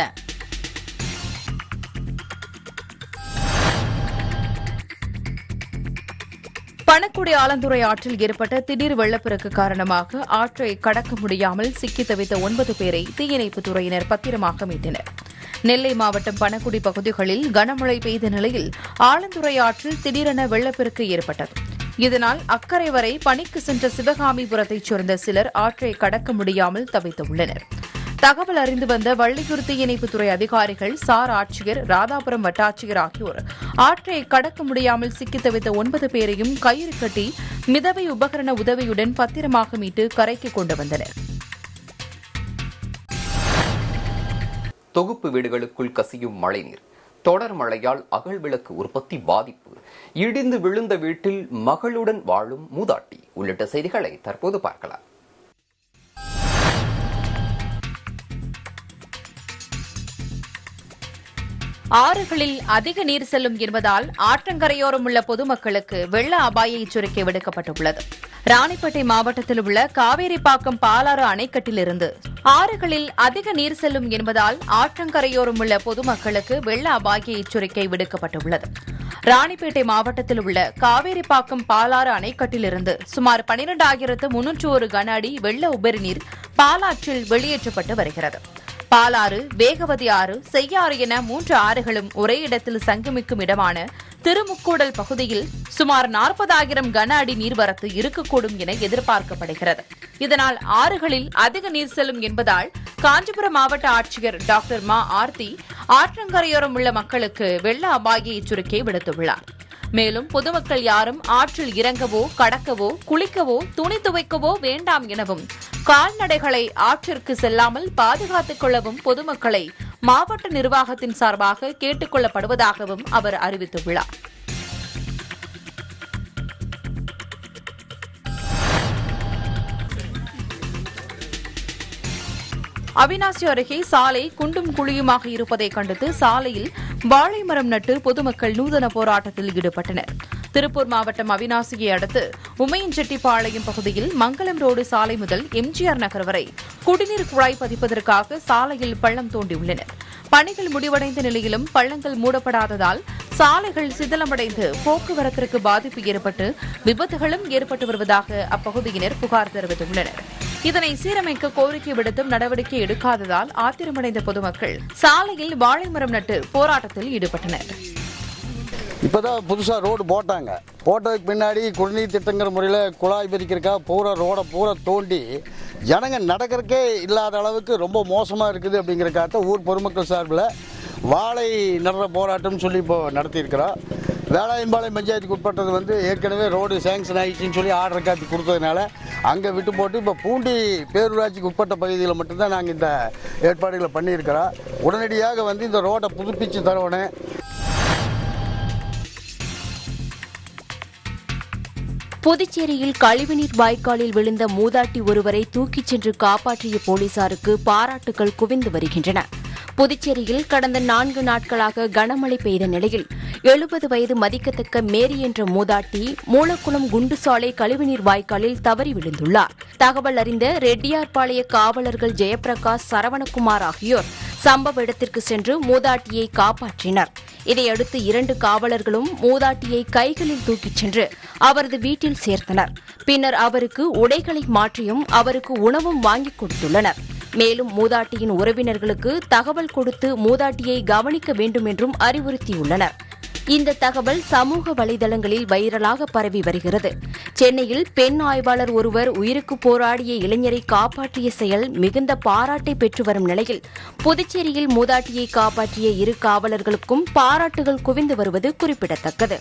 பணக்குடி ஆலந்துறை ஆற்றில் ஏற்பட்ட திடீர் வெள்ளப்பெருக்கு காரணமாக ஆற்றை கடக்க முடியாமல் சிக்கி தவித்த ஒன்பது பேரை தீயணைப்புத் துறையினர் பத்திரமாக மீட்டனர் நெல்லை மாவட்டம் பணக்குடி பகுதிகளில் கனமழை பெய்த நிலையில் ஆலந்துறை ஆற்றில் திடீரென வெள்ளப்பெருக்கு ஏற்பட்டது இதனால் அக்கறை வரை பணிக்கு சென்ற சிவகாமிபுரத்தைச் சேர்ந்த சிலர் ஆற்றை கடக்க முடியாமல் தவித்துள்ளனர் தகவல் அறிந்து வந்த வள்ளியூர் தீயணைப்புத்துறை அதிகாரிகள் சார் ஆட்சியர் ராதாபுரம் வட்டாட்சியர் ஆகியோர் ஆற்றை கடக்க முடியாமல் சிக்கித் தவித்த ஒன்பது பேரையும் கயிறு கட்டி மிதவை உபகரண உதவியுடன் பத்திரமாக மீட்டு கரைக்கு கொண்டு வந்தனர் தொகுப்பு வீடுகளுக்குள் கசியும் மழைநீர் தொடர் மழையால் அகல் விளக்கு உற்பத்தி பாதிப்பு இடிந்து விழுந்த வீட்டில் மகளுடன் வாழும் மூதாட்டி உள்ளிட்ட செய்திகளை தற்போது பார்க்கலாம் ஆறுகளில் அதிக நீர் செல்லும் என்பதால் ஆற்றங்கரையோரம் உள்ள பொதுமக்களுக்கு வெள்ள அபாய எச்சரிக்கை விடுக்கப்பட்டுள்ளது ராணிப்பேட்டை மாவட்டத்தில் உள்ள காவேரிப்பாக்கம் பாலாறு அணைக்கட்டிலிருந்து ஆறுகளில் அதிக நீர் செல்லும் என்பதால் ஆற்றங்கரையோரம் உள்ள பொதுமக்களுக்கு வெள்ள அபாய எச்சரிக்கை விடுக்கப்பட்டுள்ளது ராணிப்பேட்டை மாவட்டத்தில் உள்ள காவேரிப்பாக்கம் பாலாறு அணைக்கட்டிலிருந்து சுமார் பனிரெண்டாயிரத்து முன்னூற்று ஒரு கன அடி வெள்ள உபரி நீர் பாலாற்றில் வெளியேற்றப்பட்டு வருகிறது பாலாறு வேகவதி ஆறு செய்யாறு என மூன்று ஆறுகளும் ஒரே இடத்தில் சங்கமிக்கும் இடமான திருமுக்கூடல் பகுதியில் சுமார் நாற்பதாயிரம் கன அடி நீர்வரத்து இருக்கக்கூடும் என எதிர்பார்க்கப்படுகிறது இதனால் ஆறுகளில் அதிக நீர் செல்லும் என்பதால் காஞ்சிபுரம் மாவட்ட ஆட்சியர் டாக்டர் மா ஆர்த்தி ஆற்றங்கரையோரம் உள்ள மக்களுக்கு வெள்ள அபாய எச்சரிக்கை விடுத்துள்ளார் மேலும் பொதுமக்கள் யாரும் ஆற்றில் இறங்கவோ கடக்கவோ குளிக்கவோ துணி துவைக்கவோ வேண்டாம் எனவும் கால்நடைகளை ஆற்றிற்கு செல்லாமல் பாதுகாத்துக் கொள்ளவும் பொதுமக்களை மாவட்ட நிர்வாகத்தின் சார்பாக கேட்டுக் கொள்ளப்படுவதாகவும் அவர் அறிவித்துள்ளார் அவினாசி அருகே சாலை குண்டும் குழியுமாக இருப்பதை கண்டித்து சாலையில் வாழை மரம் நட்டு பொதுமக்கள் நூதன போராட்டத்தில் ஈடுபட்டனர் திருப்பூர் மாவட்டம் அவினாசியை அடுத்து உமையஞ்செட்டிப்பாளையம் பகுதியில் மங்கலம் ரோடு சாலை முதல் எம்ஜிஆர் நகர் வரை குடிநீர் குழாய் பதிப்பதற்காக சாலையில் பள்ளம் தோண்டியுள்ளனர் பணிகள் முடிவடைந்த நிலையிலும் பள்ளங்கள் மூடப்படாததால் சாலைகள் சிதிலமடைந்து போக்குவரத்திற்கு பாதிப்பு ஏற்பட்டு விபத்துகளும் ஏற்பட்டு வருவதாக அப்பகுதியினர் புகார் தெரிவித்துள்ளனர் இதனை சீரமைக்க கோரிக்கை விடுத்தும் நடவடிக்கை எடுக்காததால் ஆத்திரமடைந்த பொதுமக்கள் சாலையில் வாழை மரம் நட்டு போராட்டத்தில் ஈடுபட்டனர் இப்போ தான் புதுசாக ரோடு போட்டாங்க போட்டதுக்கு பின்னாடி குடிநீர் திட்டங்கிற முறையில் குழாய் பிரிக்கிறக்கா பூரா ரோடை பூரா தோண்டி ஜனங்க நடக்கிறக்கே இல்லாத அளவுக்கு ரொம்ப மோசமாக இருக்குது அப்படிங்கிறக்காக ஊர் பொதுமக்கள் சார்பில் வாழை நடுற போராட்டம்னு சொல்லி இப்போ நடத்தியிருக்கிறோம் வேளாயம்பாளையம் பஞ்சாயத்துக்கு உட்பட்டது வந்து ஏற்கனவே ரோடு சேங்ஷன் ஆகிடுச்சின்னு சொல்லி ஆர்டர் காப்பி கொடுத்ததுனால அங்கே விட்டு போட்டு இப்போ பூண்டி பேரூராட்சிக்கு உட்பட்ட பகுதியில் மட்டும்தான் நாங்கள் இந்த ஏற்பாடுகளை பண்ணியிருக்கிறோம் உடனடியாக வந்து இந்த ரோடை புதுப்பித்து தரணும் புதுச்சேரியில் கழிவுநீர் வாய்க்காலில் விழுந்த மூதாட்டி ஒருவரை தூக்கிச் சென்று காப்பாற்றிய போலீசாருக்கு பாராட்டுகள் குவிந்து வருகின்றன புதுச்சேரியில் கடந்த நான்கு நாட்களாக கனமழை பெய்த நிலையில் எழுபது வயது மதிக்கத்தக்க மேரி என்ற மூதாட்டி மூலக்குளம் குண்டுசாலை கழிவுநீர் வாய்க்காலில் தவறி விழுந்துள்ளார் தகவல் அறிந்த ரெட்டியார்பாளைய காவலர்கள் ஜெயபிரகாஷ் சரவணகுமார் ஆகியோர் சம்பவ இடத்திற்கு சென்று மூதாட்டியை காப்பாற்றினர் இதையடுத்து இரண்டு காவலர்களும் மூதாட்டியை கைகளில் தூக்கிச் சென்று அவரது வீட்டில் சேர்த்தனர் பின்னர் அவருக்கு உடைகளை மாற்றியும் அவருக்கு உணவும் வாங்கிக் கொடுத்துள்ளனர் மேலும் மூதாட்டியின் உறவினர்களுக்கு தகவல் கொடுத்து மூதாட்டியை கவனிக்க வேண்டும் என்றும் அறிவுறுத்தியுள்ளனர் இந்த தகவல் சமூக வலைதளங்களில் வைரலாக பரவி வருகிறது சென்னையில் பெண் ஆய்வாளர் ஒருவர் உயிருக்கு போராடிய இளைஞரை காப்பாற்றிய செயல் மிகுந்த பாராட்டை பெற்று வரும் நிலையில் புதுச்சேரியில் மூதாட்டியை காப்பாற்றிய இரு காவலர்களுக்கும் பாராட்டுகள் குவிந்து வருவது குறிப்பிடத்தக்கது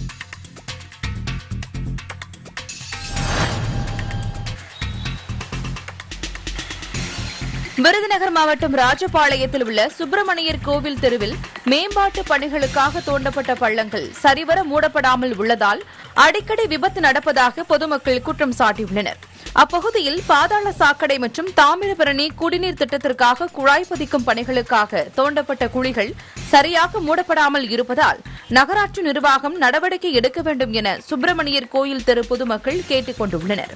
விருதுநகர் மாவட்டம் ராஜபாளையத்தில் உள்ள சுப்பிரமணியர் கோவில் தெருவில் மேம்பாட்டு பணிகளுக்காக தோண்டப்பட்ட பள்ளங்கள் சரிவர மூடப்படாமல் உள்ளதால் அடிக்கடி விபத்து நடப்பதாக பொதுமக்கள் குற்றம் சாட்டியுள்ளனர் அப்பகுதியில் பாதாள சாக்கடை மற்றும் தாமிரபரணி குடிநீர் திட்டத்திற்காக குழாய் பதிக்கும் பணிகளுக்காக தோண்டப்பட்ட குழிகள் சரியாக மூடப்படாமல் இருப்பதால் நகராட்சி நிர்வாகம் நடவடிக்கை எடுக்க வேண்டும் என சுப்பிரமணியர் கோயில் தெரு பொதுமக்கள் கேட்டுக் கொண்டுள்ளனர்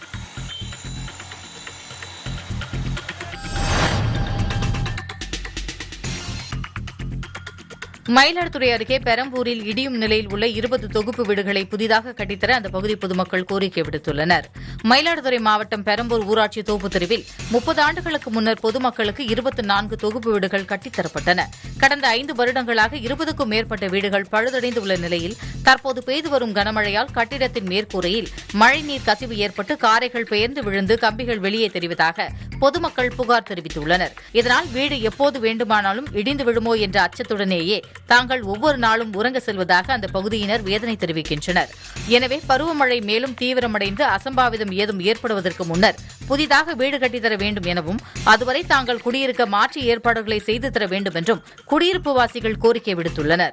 மயிலாடுதுறை அருகே பெரம்பூரில் இடியும் நிலையில் உள்ள இருபது தொகுப்பு வீடுகளை புதிதாக கட்டித்தர அந்த பகுதி பொதுமக்கள் கோரிக்கை விடுத்துள்ளனர் மயிலாடுதுறை மாவட்டம் பெரம்பூர் ஊராட்சி தோப்பு தெருவில் முப்பது ஆண்டுகளுக்கு முன்னர் பொதுமக்களுக்கு இருபத்தி நான்கு தொகுப்பு வீடுகள் கட்டித்தரப்பட்டன கடந்த ஐந்து வருடங்களாக இருபதுக்கும் மேற்பட்ட வீடுகள் பழுதடைந்துள்ள நிலையில் தற்போது பெய்து வரும் கனமழையால் கட்டிடத்தின் மேற்கூரையில் மழைநீர் கசிவு ஏற்பட்டு காரைகள் பெயர்ந்து விழுந்து கம்பிகள் வெளியே தெரிவதாக பொதுமக்கள் புகார் தெரிவித்துள்ளனர் இதனால் வீடு எப்போது வேண்டுமானாலும் இடிந்து விழுமோ என்ற அச்சத்துடனேயே தாங்கள் ஒவ்வொரு நாளும் உறங்க செல்வதாக அந்த பகுதியினர் வேதனை தெரிவிக்கின்றனர் எனவே பருவமழை மேலும் தீவிரமடைந்து அசம்பாவிதம் ஏதும் ஏற்படுவதற்கு முன்னர் புதிதாக வீடு கட்டித்தர வேண்டும் எனவும் அதுவரை தாங்கள் குடியிருக்க மாற்று ஏற்பாடுகளை செய்து தர வேண்டும் என்றும் குடியிருப்பு வாசிகள் கோரிக்கை விடுத்துள்ளனர்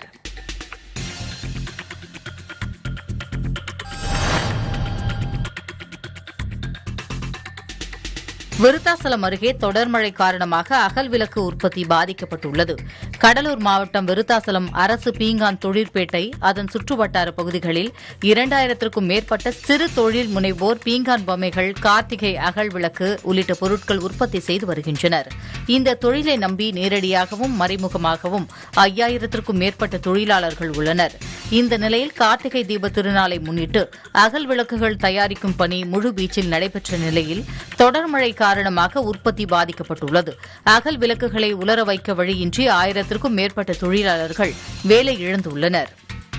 விருத்தாசலம் அருகே தொடர் மழை காரணமாக அகல் விளக்கு உற்பத்தி பாதிக்கப்பட்டுள்ளது கடலூர் மாவட்டம் விருத்தாசலம் அரசு பீங்கான் தொழிற்பேட்டை அதன் சுற்றுவட்டார பகுதிகளில் இரண்டாயிரத்திற்கும் மேற்பட்ட சிறு தொழில் முனைவோர் பீங்கான் பொம்மைகள் கார்த்திகை அகல் விளக்கு உள்ளிட்ட பொருட்கள் உற்பத்தி செய்து வருகின்றனர் இந்த தொழிலை நம்பி நேரடியாகவும் மறைமுகமாகவும் ஐயாயிரத்திற்கும் மேற்பட்ட தொழிலாளர்கள் உள்ளனர் இந்த நிலையில் கார்த்திகை தீப திருநாளை முன்னிட்டு அகல் விளக்குகள் தயாரிக்கும் பணி முழுவீச்சில் நடைபெற்ற நிலையில் தொடர் மழை காரணமாக உற்பத்தி பாதிக்கப்பட்டுள்ளது அகல் விளக்குகளை உலர வைக்க வழியின்றி ஆயிரத்திற்கும் மேற்பட்ட தொழிலாளர்கள் வேலை இழந்துள்ளனர்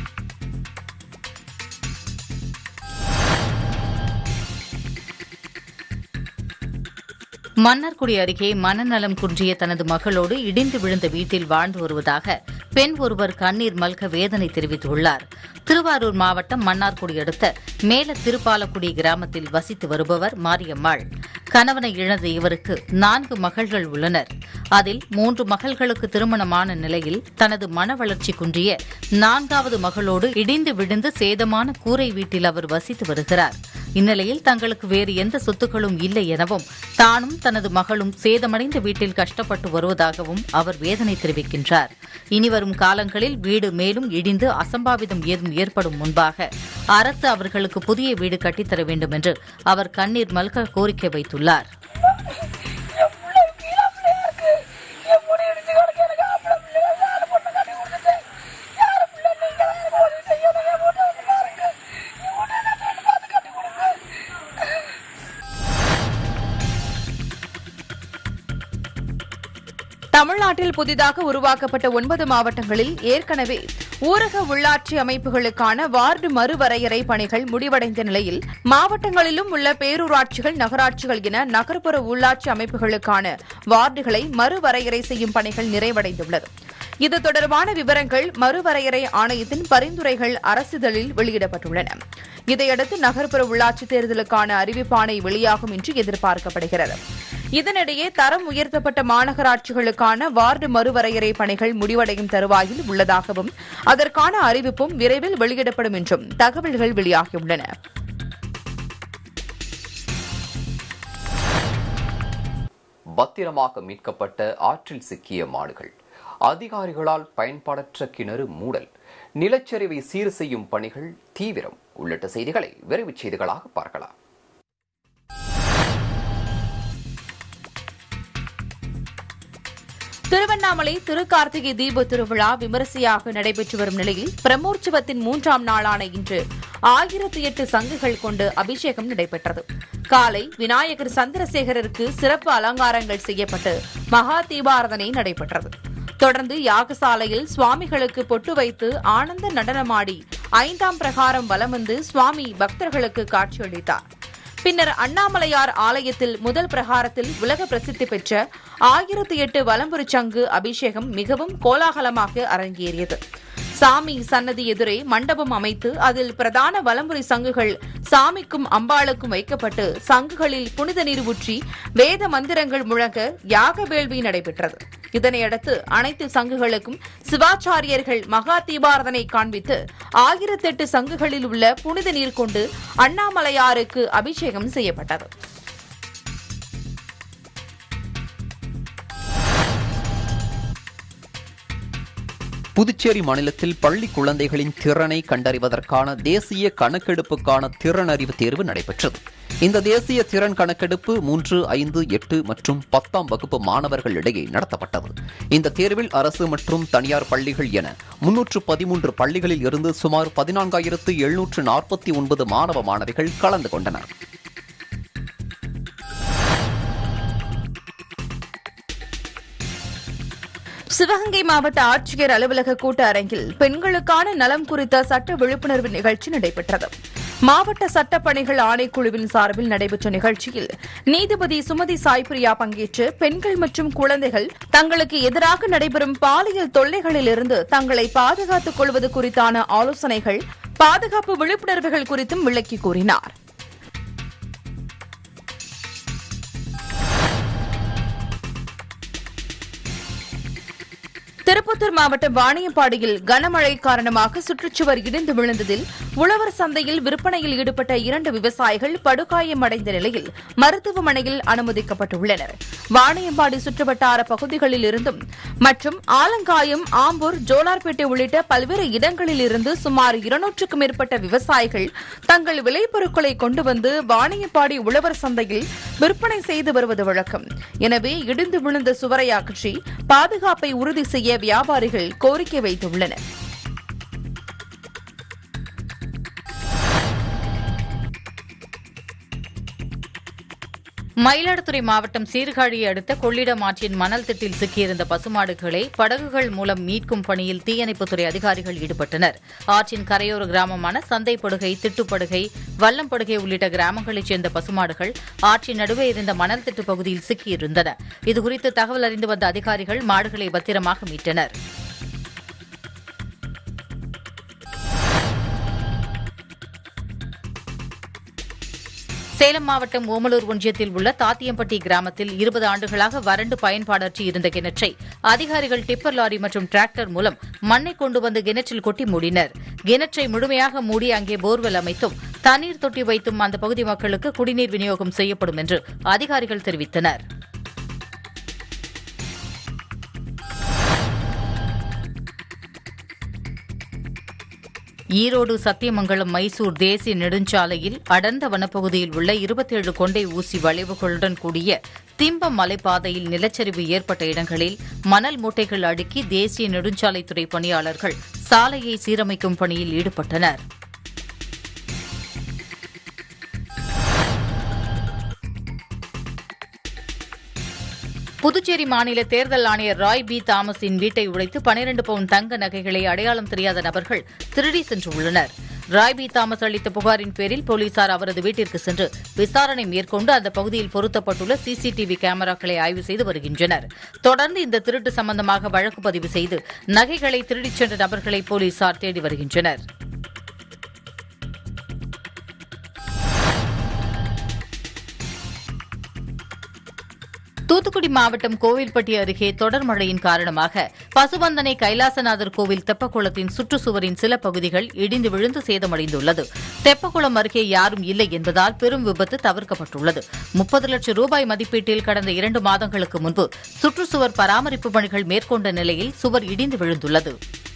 மன்னார்குடி அருகே மனநலம் குன்றிய தனது மகளோடு இடிந்து விழுந்த வீட்டில் வாழ்ந்து வருவதாக பெண் ஒருவர் கண்ணீர் மல்க வேதனை தெரிவித்துள்ளார் திருவாரூர் மாவட்டம் மன்னார்குடி அடுத்த மேல திருப்பாலக்குடி கிராமத்தில் வசித்து வருபவர் மாரியம்மாள் கணவனை இழந்த இவருக்கு நான்கு மகள்கள் உள்ளனர் அதில் மூன்று மகள்களுக்கு திருமணமான நிலையில் தனது மன வளர்ச்சி குன்றிய நான்காவது மகளோடு இடிந்து விழுந்து சேதமான கூரை வீட்டில் அவர் வசித்து வருகிறார் இந்நிலையில் தங்களுக்கு வேறு எந்த சொத்துக்களும் இல்லை எனவும் தானும் தனது மகளும் சேதமடைந்த வீட்டில் கஷ்டப்பட்டு வருவதாகவும் அவர் வேதனை தெரிவிக்கின்றார் இனிவரும் காலங்களில் வீடு மேலும் இடிந்து அசம்பாவிதம் ஏதும் ஏற்படும் முன்பாக அரசு அவர்களுக்கு புதிய வீடு கட்டித்தர வேண்டும் என்று அவர் கண்ணீர் மல்க கோரிக்கை வைத்துள்ளார் தமிழ்நாட்டில் புதிதாக உருவாக்கப்பட்ட ஒன்பது மாவட்டங்களில் ஏற்கனவே ஊரக உள்ளாட்சி அமைப்புகளுக்கான வார்டு மறுவரையறை பணிகள் முடிவடைந்த நிலையில் மாவட்டங்களிலும் உள்ள பேரூராட்சிகள் நகராட்சிகள் என நகர்ப்புற உள்ளாட்சி அமைப்புகளுக்கான வார்டுகளை மறுவரையறை செய்யும் பணிகள் நிறைவடைந்துள்ளது இது தொடர்பான விவரங்கள் மறுவரையறை ஆணையத்தின் பரிந்துரைகள் அரசிதழில் வெளியிடப்பட்டுள்ளன இதையடுத்து நகர்ப்புற உள்ளாட்சி தேர்தலுக்கான அறிவிப்பாணை வெளியாகும் என்று எதிர்பார்க்கப்படுகிறது இதனிடையே தரம் உயர்த்தப்பட்ட மாநகராட்சிகளுக்கான வார்டு மறுவரையறை பணிகள் முடிவடையும் தருவாயில் உள்ளதாகவும் அதற்கான அறிவிப்பும் விரைவில் வெளியிடப்படும் என்றும் தகவல்கள் வெளியாகியுள்ளன பத்திரமாக மீட்கப்பட்ட ஆற்றில் சிக்கிய மாடுகள் அதிகாரிகளால் பயன்பாடற்ற கிணறு மூடல் நிலச்சரிவை சீர் செய்யும் பணிகள் தீவிரம் உள்ளிட்ட செய்திகளை விரைவுச் செய்திகளாக பார்க்கலாம் திருவண்ணாமலை திருக்கார்த்திகை தீப திருவிழா விமரிசையாக நடைபெற்று வரும் நிலையில் பிரம்மோற்சவத்தின் மூன்றாம் நாளான இன்று ஆயிரத்தி எட்டு சங்குகள் கொண்டு அபிஷேகம் நடைபெற்றது காலை விநாயகர் சந்திரசேகரருக்கு சிறப்பு அலங்காரங்கள் செய்யப்பட்டு மகா தீபாரதனை நடைபெற்றது தொடர்ந்து யாகசாலையில் சுவாமிகளுக்கு பொட்டு வைத்து ஆனந்த நடனமாடி ஐந்தாம் பிரகாரம் வலம் வந்து சுவாமி பக்தர்களுக்கு காட்சியளித்தார் பின்னர் அண்ணாமலையார் ஆலயத்தில் முதல் பிரகாரத்தில் உலக பிரசித்தி பெற்ற ஆயிரத்தி எட்டு வலம்புரி சங்கு அபிஷேகம் மிகவும் கோலாகலமாக அரங்கேறியது சாமி சன்னதி எதிரே மண்டபம் அமைத்து அதில் பிரதான வலம்புரி சங்குகள் சாமிக்கும் அம்பாளுக்கும் வைக்கப்பட்டு சங்குகளில் புனித நீர் ஊற்றி வேத மந்திரங்கள் முழங்க யாக வேள்வி நடைபெற்றது இதனையடுத்து அனைத்து சங்குகளுக்கும் சிவாச்சாரியர்கள் மகா தீபாரதனை காண்பித்து ஆயிரத்தெட்டு சங்குகளில் உள்ள புனித நீர் கொண்டு அண்ணாமலையாருக்கு அபிஷேகம் செய்யப்பட்டது புதுச்சேரி மாநிலத்தில் பள்ளி குழந்தைகளின் திறனை கண்டறிவதற்கான தேசிய கணக்கெடுப்புக்கான திறனறிவு தேர்வு நடைபெற்றது இந்த தேசிய திறன் கணக்கெடுப்பு மூன்று ஐந்து எட்டு மற்றும் பத்தாம் வகுப்பு மாணவர்களிடையே நடத்தப்பட்டது இந்த தேர்வில் அரசு மற்றும் தனியார் பள்ளிகள் என முன்னூற்று பதிமூன்று பள்ளிகளில் இருந்து சுமார் பதினான்காயிரத்து எழுநூற்று நாற்பத்தி ஒன்பது மாணவ மாணவிகள் கலந்து கொண்டனர் சிவகங்கை மாவட்ட ஆட்சியர் அலுவலக கூட்ட அரங்கில் பெண்களுக்கான நலம் குறித்த சட்ட விழிப்புணர்வு நிகழ்ச்சி நடைபெற்றது மாவட்ட சட்டப்பணிகள் ஆணைக்குழுவின் சார்பில் நடைபெற்ற நிகழ்ச்சியில் நீதிபதி சுமதி சாய்பிரியா பங்கேற்று பெண்கள் மற்றும் குழந்தைகள் தங்களுக்கு எதிராக நடைபெறும் பாலியல் தொல்லைகளிலிருந்து தங்களை பாதுகாத்துக் கொள்வது குறித்தான ஆலோசனைகள் பாதுகாப்பு விழிப்புணர்வுகள் குறித்தும் விளக்கி கூறினார் திருப்பத்தூர் மாவட்டம் வாணியம்பாடியில் கனமழை காரணமாக சுற்றுச்சுவர் இடிந்து விழுந்ததில் உழவர் சந்தையில் விற்பனையில் ஈடுபட்ட இரண்டு விவசாயிகள் படுகாயமடைந்த நிலையில் மருத்துவமனையில் அனுமதிக்கப்பட்டுள்ளனர் வாணியம்பாடி சுற்றுவட்டார பகுதிகளில் இருந்தும் மற்றும் ஆலங்காயம் ஆம்பூர் ஜோலார்பேட்டை உள்ளிட்ட பல்வேறு இடங்களில் இருந்து சுமார் இருநூற்றுக்கும் மேற்பட்ட விவசாயிகள் தங்கள் விளைபொருட்களை கொண்டு வந்து வாணியம்பாடி உழவர் சந்தையில் விற்பனை செய்து வருவது வழக்கம் எனவே இடிந்து விழுந்த சுவரை அகற்றி பாதுகாப்பை உறுதி செய்ய வியாபாரிகள் கோரிக்கை வைத்துள்ளனர் மயிலாடுதுறை மாவட்டம் சீர்காழியை அடுத்த கொள்ளிடம் ஆற்றின் மணல் திட்டில் சிக்கியிருந்த பசுமாடுகளை படகுகள் மூலம் மீட்கும் பணியில் தீயணைப்புத்துறை அதிகாரிகள் ஈடுபட்டனர் ஆற்றின் கரையோர கிராமமான சந்தைப்படுகை திட்டுப்படுகை வல்லம்படுகை உள்ளிட்ட கிராமங்களைச் சேர்ந்த பசுமாடுகள் ஆற்றின் நடுவே இருந்த மணல் திட்டு பகுதியில் சிக்கியிருந்தன இதுகுறித்து தகவல் அறிந்து வந்த அதிகாரிகள் மாடுகளை பத்திரமாக மீட்டனர் சேலம் மாவட்டம் ஓமலூர் ஒன்றியத்தில் உள்ள தாத்தியம்பட்டி கிராமத்தில் இருபது ஆண்டுகளாக வறண்டு பயன்பாடற்று இருந்த கிணற்றை அதிகாரிகள் டிப்பர் லாரி மற்றும் டிராக்டர் மூலம் மண்ணை கொண்டு வந்து கிணற்றில் கொட்டி மூடினர் கிணற்றை முழுமையாக மூடி அங்கே போர்வெல் அமைத்தும் தண்ணீர் தொட்டி வைத்தும் அந்த பகுதி மக்களுக்கு குடிநீர் விநியோகம் செய்யப்படும் என்று அதிகாரிகள் தெரிவித்தனர் ஈரோடு சத்தியமங்கலம் மைசூர் தேசிய நெடுஞ்சாலையில் அடர்ந்த வனப்பகுதியில் உள்ள இருபத்தேழு கொண்டை ஊசி வளைவுகளுடன் கூடிய திம்பம் மலைப்பாதையில் நிலச்சரிவு ஏற்பட்ட இடங்களில் மணல் மூட்டைகள் அடுக்கி தேசிய நெடுஞ்சாலைத்துறை பணியாளர்கள் சாலையை சீரமைக்கும் பணியில் ஈடுபட்டனர் புதுச்சேரி மாநில தேர்தல் ஆணையர் ராய் பி தாமஸின் வீட்டை உடைத்து பனிரண்டு பவுன் தங்க நகைகளை அடையாளம் தெரியாத நபர்கள் திருடி சென்றுள்ளனர் ராய் பி தாமஸ் அளித்த புகாரின் பேரில் போலீசார் அவரது வீட்டிற்கு சென்று விசாரணை மேற்கொண்டு அந்த பகுதியில் பொருத்தப்பட்டுள்ள சிசிடிவி கேமராக்களை ஆய்வு செய்து வருகின்றனர் தொடர்ந்து இந்த திருட்டு சம்பந்தமாக வழக்கு பதிவு செய்து நகைகளை திருடிச் சென்ற நபர்களை போலீசார் தேடி வருகின்றனர் தூத்துக்குடி மாவட்டம் கோவில்பட்டி அருகே தொடர் மழையின் காரணமாக பசுவந்தனை கைலாசநாதர் கோவில் தெப்பக்குளத்தின் சுற்றுச்சுவரின் சில பகுதிகள் இடிந்து விழுந்து சேதமடைந்துள்ளது தெப்பக்குளம் அருகே யாரும் இல்லை என்பதால் பெரும் விபத்து தவிர்க்கப்பட்டுள்ளது முப்பது லட்சம் ரூபாய் மதிப்பீட்டில் கடந்த இரண்டு மாதங்களுக்கு முன்பு சுற்றுச்சுவர் பராமரிப்பு பணிகள் மேற்கொண்ட நிலையில் சுவர் இடிந்து விழுந்துள்ளது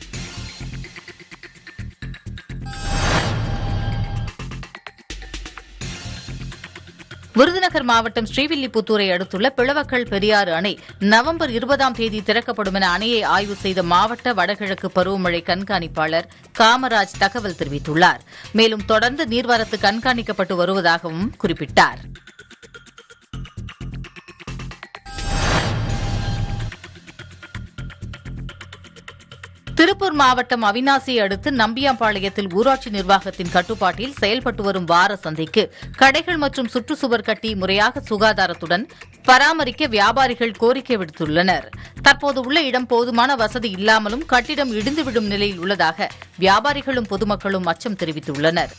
விருதுநகர் மாவட்டம் ஸ்ரீவில்லிபுத்தூரை அடுத்துள்ள பிளவக்கல் பெரியாறு அணை நவம்பர் இருபதாம் தேதி திறக்கப்படும் என அணையை ஆய்வு செய்த மாவட்ட வடகிழக்கு பருவமழை கண்காணிப்பாளர் காமராஜ் தகவல் தெரிவித்துள்ளார் மேலும் தொடர்ந்து நீர்வரத்து கண்காணிக்கப்பட்டு வருவதாகவும் குறிப்பிட்டார் திருப்பூர் மாவட்டம் அவினாசியை அடுத்து நம்பியாம்பாளையத்தில் ஊராட்சி நிர்வாகத்தின் கட்டுப்பாட்டில் செயல்பட்டு வரும் வார சந்தைக்கு கடைகள் மற்றும் சுற்றுச்சுவர் கட்டி முறையாக சுகாதாரத்துடன் பராமரிக்க வியாபாரிகள் கோரிக்கை விடுத்துள்ளனர் தற்போது உள்ள இடம் போதுமான வசதி இல்லாமலும் கட்டிடம் இடிந்துவிடும் நிலையில் உள்ளதாக வியாபாரிகளும் பொதுமக்களும் அச்சம் தெரிவித்துள்ளனர்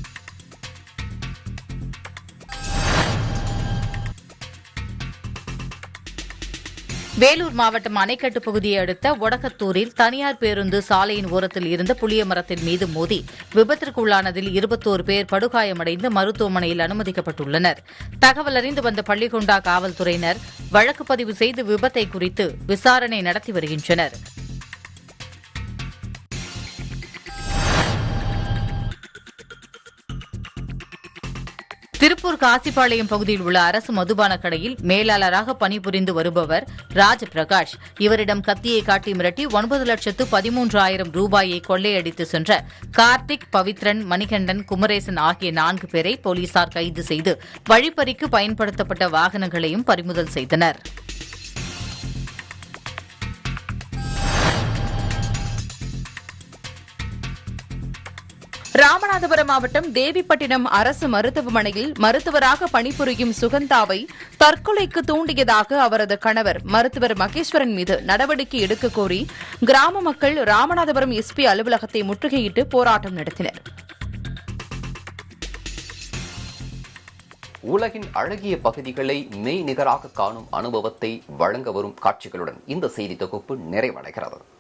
வேலூர் மாவட்டம் அணைக்கட்டு பகுதியை அடுத்த ஒடகத்தூரில் தனியார் பேருந்து சாலையின் ஓரத்தில் இருந்த புளிய மரத்தின் மீது மோதி விபத்திற்குள்ளானதில் இருபத்தோரு பேர் படுகாயமடைந்து மருத்துவமனையில் அனுமதிக்கப்பட்டுள்ளனர் தகவல் அறிந்து வந்த பள்ளிகொண்டா காவல்துறையினர் வழக்கு பதிவு செய்து விபத்தை குறித்து விசாரணை நடத்தி வருகின்றனர் திருப்பூர் காசிப்பாளையம் பகுதியில் உள்ள அரசு மதுபான கடையில் மேலாளராக பணிபுரிந்து வருபவர் ராஜ் பிரகாஷ் இவரிடம் கத்தியை காட்டி மிரட்டி ஒன்பது லட்சத்து பதிமூன்றாயிரம் ரூபாயை கொள்ளையடித்து சென்ற கார்த்திக் பவித்ரன் மணிகண்டன் குமரேசன் ஆகிய நான்கு பேரை போலீசார் கைது செய்து வழிப்பறிக்கு பயன்படுத்தப்பட்ட வாகனங்களையும் பறிமுதல் செய்தனர் ராமநாதபுரம் மாவட்டம் தேவிப்பட்டினம் அரசு மருத்துவமனையில் மருத்துவராக பணிபுரியும் சுகந்தாவை தற்கொலைக்கு தூண்டியதாக அவரது கணவர் மருத்துவர் மகேஸ்வரன் மீது நடவடிக்கை எடுக்க கோரி கிராம மக்கள் ராமநாதபுரம் எஸ்பி அலுவலகத்தை முற்றுகையிட்டு போராட்டம் நடத்தினர் உலகின் அழகிய பகுதிகளை மெய் நிகராக காணும் அனுபவத்தை வழங்க வரும் காட்சிகளுடன் இந்த செய்தி தொகுப்பு நிறைவடைகிறது